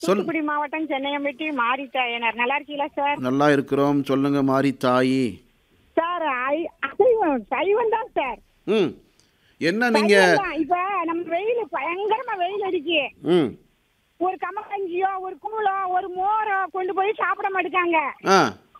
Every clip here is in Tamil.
சொல் தூத்துக்குடி மாவட்டம் சென்னையம்பட்டி மாரித்தாயனர் நல்லா இருக்கீங்களா சார் நல்லா இருக்கிறோம் சொல்லுங்க மாரி தாயி சார் ஐ- அசைவம் சைவம் தான் சார் ம் என்ன நீங்க சைவம் தான். இப்ப நம்ம வெயில் பயங்கரமா வெயில் அடிக்கு ம் ஒரு கம்மங்கஞ்சியோ ஒரு கூழோ ஒரு மோரோ கொண்டு போய் சாப்பிட மாட்டேங்காங்க ஆ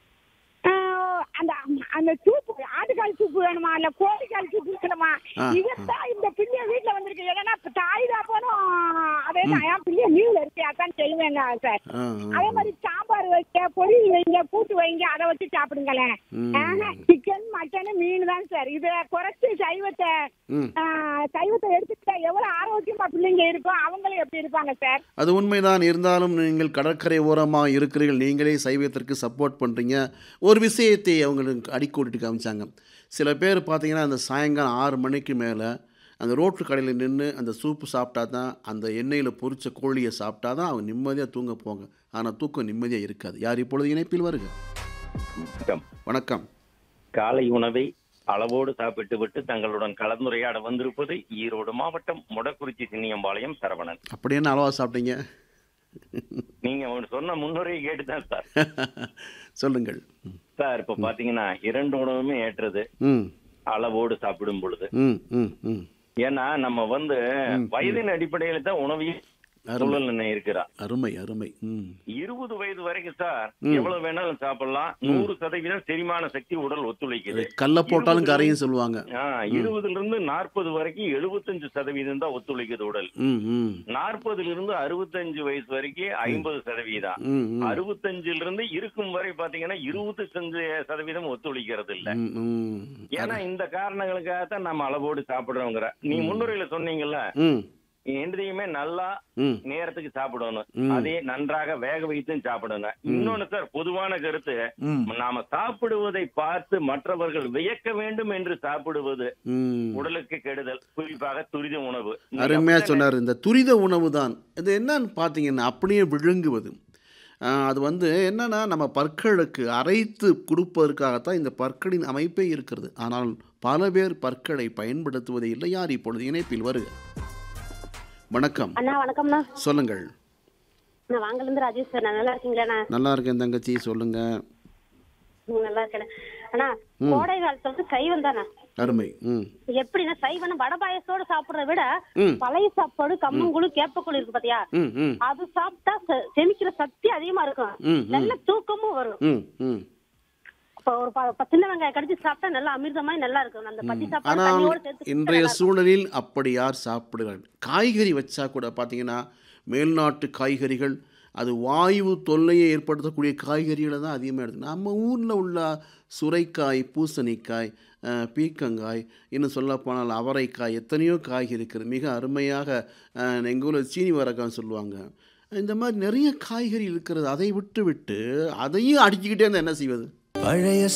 ஆஹ் அந்த அந்த சூப்பு ஆட்டுக்கால் சூப்பு வேணுமா இல்ல கோழிக்கால் சூப்பு வேணுமா ஆ, இதுதான் இந்த பிள்ளைய வீட்டுல வந்திருக்கு ஏன்னா தாய் தாப்பனும் அதே தான் என் பிள்ளைய லீவ்ல இருக்கு அதான் செய்வேங்க சார் ஆ, அதே மாதிரி சாம்பார் வைக்க பொரியல் வைங்க கூட்டு வைங்க அதை வச்சு சாப்பிடுங்களேன் ம். சிக்கன் மட்டன் மீன் தான் சார் இத குறைச்சு சைவத்தை ம் ஆ, சைவத்தை எடுத்துக்கிட்டா எவ்வளவு ஆரோக்கியமா பிள்ளைங்க இருக்கும் அவங்களும் எப்படி இருப்பாங்க சார் அது உண்மைதான் இருந்தாலும் நீங்கள் கடற்கரை ஓரமாக இருக்கிறீர்கள் நீங்களே சைவத்திற்கு சப்போர்ட் பண்ணுறீங்க ஒரு விஷயத்தை அவங்களுக்கு அடிக்கோடிட்டு காமிச்சாங்க சில பேர் பார்த்தீங்கன்னா அந்த சாயங்காலம் ஆறு மணிக்கு மேலே அந்த ரோட்டு கடையில் நின்று அந்த சூப்பு சாப்பிட்டா தான் அந்த எண்ணெயில் பொரிச்ச கோழியை சாப்பிட்டா தான் அவங்க நிம்மதியாக தூங்க போங்க ஆனால் தூக்கம் நிம்மதியாக இருக்காது யார் இப்பொழுது இணைப்பில் வருக வணக்கம் வணக்கம் காலை உணவை அளவோடு சாப்பிட்டு விட்டு தங்களுடன் கலந்துரையாட வந்திருப்பது ஈரோடு மாவட்டம் முடக்குறிச்சி சின்னியம்பாளையம் சரவணன் அப்படி என்ன அளவா சாப்பிட்டீங்க நீங்க ஒண்ணு சொன்ன முன்னுரையை கேட்டுதான் சார் சொல்லுங்கள் சார் இப்ப பாத்தீங்கன்னா இரண்டு உணவுமே ஏற்றது ம் அளவோடு சாப்பிடும் பொழுது ம் ம் ம் ஏன்னா நம்ம வந்து வயதின் அடிப்படையில தான் உணவையும் சூழல் நிர்ணயம் இருக்கிறா அருமை அருமை ம் இருபது வயது வரைக்கும் சார் எவ்வளவு வேணாலும் சாப்பிடலாம் நூறு சதவீதம் செரிமான சக்தி உடல் ஒத்துழைக்குது கல்லை போட்டாலும் கரையும் சொல்லுவாங்க ஆ, இருபதுல இருந்து நாற்பது வரைக்கும் எழுபத்தஞ்சு சதவீதம் தான் ஒத்துழைக்குது உடல் ம் ம் நாற்பதுல இருந்து அறுபத்தஞ்சு வயசு வரைக்கும் ஐம்பது சதவீதம் ம் ம் அறுபத்தஞ்சுல இருந்து இருக்கும் வரை பாத்தீங்கன்னா இருபத்தஞ்சு சதவீதம் ஒத்துழைக்கிறது இல்ல ம், ம். ஏன்னா இந்த காரணங்களுக்காகத்தான் நம்ம அளவோடு சாப்பிடுறோங்கிற நீ முன்னுரையில சொன்னீங்கல்ல ம் எந்தையுமே நல்லா ம் நேரத்துக்கு சாப்பிடணும் ம். அதே நன்றாக வேக வைத்தும் சாப்பிடணும் இன்னொன்னு சார் பொதுவான கருத்து ம் நாம சாப்பிடுவதை பார்த்து மற்றவர்கள் வியக்க வேண்டும் என்று சாப்பிடுவது ம் உடலுக்கு கெடுதல் குறிப்பாக துரித உணவு நீங்க அருமையாக அப்படித்தானே? சொன்னார் இந்த துரித உணவு தான் இது என்னன்னு பார்த்தீங்கன்னா அப்படியே விழுங்குவது ஆஹ், அது வந்து என்னன்னா நம்ம பற்களுக்கு அரைத்து கொடுப்பதற்காகத்தான் இந்த பற்களின் அமைப்பே இருக்கிறது ஆனால் பல பேர் பற்களை பயன்படுத்துவதே இல்லை யார் இப்பொழுது இணைப்பில் வருக வணக்கம் அண்ணா வணக்கம்ண்ணா சொல்லுங்கள் நான் வாங்கலேருந்து ராஜேஷ் சார் நான் நல்லா இருக்கீங்களாண்ணா நல்லா இருக்கேன் தங்கச்சி சொல்லுங்க ம், நல்லா இருக்கேன் அண்ணா கோடை காலத்துல வந்து சைவம் தானே அருமை ம் எப்படின்னா சைவம் வடை பாயசத்தோட சாப்பிடுறத விட ம். பழைய சாப்பாடு கம்மங்குழு கேப்பக்குழு இருக்கு பாத்தியா ம் ம் அது சாப்பிட்டா செ- செமிக்கிற சக்தி அதிகமா இருக்கும் ம், ம். நல்ல தூக்கமும் வரும் ம் ம் இப்ப ஒரு ப- ப- சின்ன வெங்காயம் கடிச்சு சாப்பிட்டா நல்லா அமிர்தமாய் நல்லா இருக்கும் அந்த பத்தி சாப்பாடு ஆனால் தண்ணியோட சேர்த்து இன்றைய சூழலில் அப்படி யார் சாப்பிடுகிறார்கள் காய்கறி வச்சா கூட பார்த்தீங்கன்னா மேல்நாட்டு காய்கறிகள் அது வாயு தொல்லையை ஏற்படுத்தக்கூடிய காய்கறிகளை தான் அதிகமாக எடுத்து நம்ம ஊரில் உள்ள சுரைக்காய் பூசணிக்காய் அஹ், பீர்க்கங்காய் இன்னும் சொல்லப்போனால் அவரைக்காய் எத்தனையோ காய்கறி இருக்குது மிக அருமையாக அஹ், எங்கள் ஊரில் சீனி வரக்கான்னு சொல்லுவாங்க இந்த மாதிரி நிறைய காய்கறி இருக்கிறது அதை விட்டு விட்டு அதையும் அடிச்சுக்கிட்டே இருந்தால் என்ன செய்வது பழைய